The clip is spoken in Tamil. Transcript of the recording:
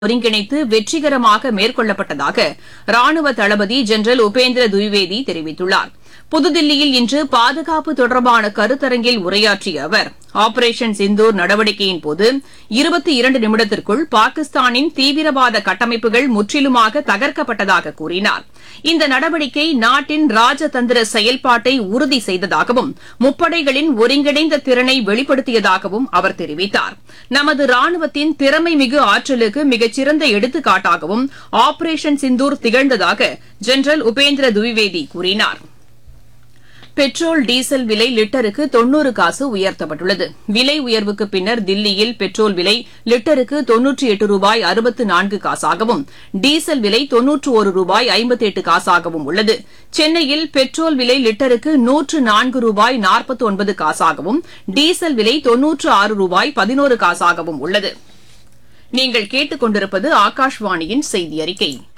ஒருங்கிணைத்து வெற்றிகரமாக மேற்கொள்ளப்பட்டதாக ராணுவ தளபதி ஜெனரல் உபேந்திர துவிவேதி தெரிவித்துள்ளார் புதுதில்லியில் இன்று பாதுகாப்பு தொடர்பான கருத்தரங்கில் உரையாற்றிய அவர் ஆபரேஷன் சிந்தூர் நடவடிக்கையின்போது இருபத்தி இரண்டு நிமிடத்திற்குள் பாகிஸ்தானின் தீவிரவாத கட்டமைப்புகள் முற்றிலுமாக தகர்க்கப்பட்டதாக கூறினார் இந்த நடவடிக்கை நாட்டின் ராஜதந்திர செயல்பாட்டை உறுதி செய்ததாகவும் முப்படைகளின் ஒருங்கிணைந்த திறனை வெளிப்படுத்தியதாகவும் அவர் தெரிவித்தார் நமது ராணுவத்தின் திறமைமிகு ஆற்றலுக்கு மிகச்சிறந்த எடுத்துக்காட்டாகவும் ஆபரேஷன் சிந்தூர் திகழ்ந்ததாக ஜெனரல் உபேந்திர துவிவேதி கூறினார் பெட்ரோல் டீசல் விலை லிட்டருக்கு தொன்னூறு காசு உயர்த்தப்பட்டுள்ளது விலை உயர்வுக்கு பின்னர் தில்லியில் பெட்ரோல் விலை லிட்டருக்கு தொன்னூற்றி எட்டு ரூபாய் அறுபத்து நான்கு காசாகவும் டீசல் விலை தொன்னூற்று ஒரு ரூபாய் ஐம்பத்தி எட்டு காசாகவும் உள்ளது சென்னையில் பெட்ரோல் விலை லிட்டருக்கு நூற்று நான்கு ரூபாய் நாற்பத்தி ஒன்பது காசாகவும் டீசல் விலை தொன்னூற்று ஆறு ரூபாய் பதினோரு காசாகவும் உள்ளது நீங்கள் கேட்டுக் கொண்டிருப்பது ஆகாஷ்வாணியின் செய்தி அறிக்கை